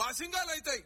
బాసింగాలు అవుతాయి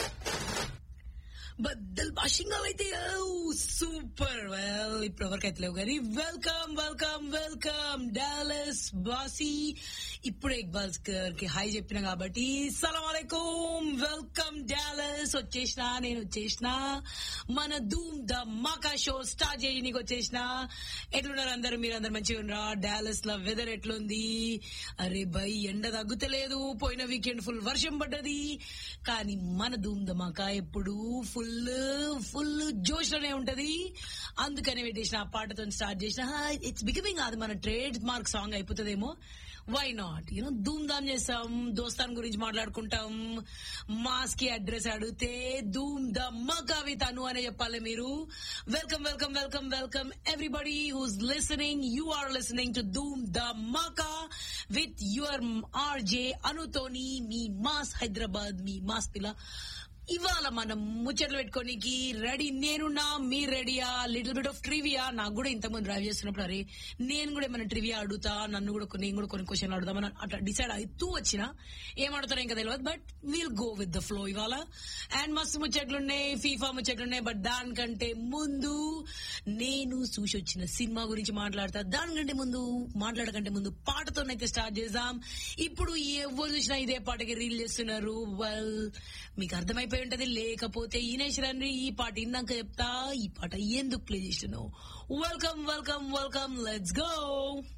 బద్దలు భాషంగాలు అయితే సూపర్ వెల్ ఇప్పుడు ఎవరికైతే లేవు కానీ వెల్కమ్ వెల్కమ్ వెల్కమ్ డాలస్ బాసీ ఇప్పుడే ఇక్బాల్ కి హాయ్ చెప్పిన కాబట్టి సలాం అలైకుం వెల్కమ్ డాలస్ వచ్చేసిన నేను వచ్చేసిన మన ధూమ్ ద మాకా షో స్టార్ట్ చేయడానికి వచ్చేసిన ఎట్లున్నారు అందరు మీరు అందరు మంచిగా ఉన్నారా డాలస్ లో వెదర్ ఎట్లుంది అరే బై ఎండ తగ్గుతలేదు పోయిన వీకెండ్ ఫుల్ వర్షం పడ్డది కానీ మన ధూమ్ ద మాకా ఎప్పుడు ఫుల్ ఫుల్ జోష్ లోనే ఉంటది అందుకనే పెట్టేసిన ఆ పాటతో స్టార్ట్ చేసిన ఇట్స్ బికమింగ్ అది మన ట్రేడ్ మార్క్ సాంగ్ అయిపోతుందేమో why not you know Dhoom Dham చేస్తాం దోస్తాన్ గురించి మాట్లాడుకుంటాం మాస్ కి అడ్రస్ అడిగితే ధూమ్ ద మకా విత్ అను అనే చెప్పాలి మీరు welcome welcome welcome welcome everybody who's listening you are listening to Dhoom Dhamaka with your RJ అనుతోని మీ మాస్ హైదరాబాద్ మీ మాస్ పిల్ల ఇవాళ మనం ముచ్చట్లు పెట్టుకోనికి రెడీ నేనున్నా మీరు రెడీయా లిటిల్ బిట్ ఆఫ్ ట్రివియా నాకు కూడా ఇంతకుముందు డ్రైవ్ చేస్తున్నప్పుడు అరే నేను కూడా ఏమైనా ట్రివియా అడుగుతా నన్ను కూడా కొన్ని- నేను కూడా కొన్ని క్వశ్చన్ అడుగుదామని అట్లా డిసైడ్ అవుతూ వచ్చిన ఏం అడుగుతారో ఇంకా తెలియదు but we'll go with the flow ఇవాళ అండ్ మస్తు ముచ్చట్లున్నాయి ఫీఫా ముచ్చట్లున్నాయి బట్ దానికంటే ముందు నేను చూసి వచ్చిన సినిమా గురించి మాట్లాడతా దానికంటే ముందు మాట్లాడకంటే ముందు పాటతోనైతే స్టార్ట్ చేద్దాం ఇప్పుడు ఎవరు చూసినా ఇదే పాటకి రీల్ చేస్తున్నారు వెల్ మీకు అర్థమైపోయి ఉంటది లేకపోతే ఈనేశ్వరాన్ని ఈ పాట ఇందాక చెప్తా ఈ పాట ఎందుకు ప్లే చేస్తున్నావు welcome welcome welcome let's go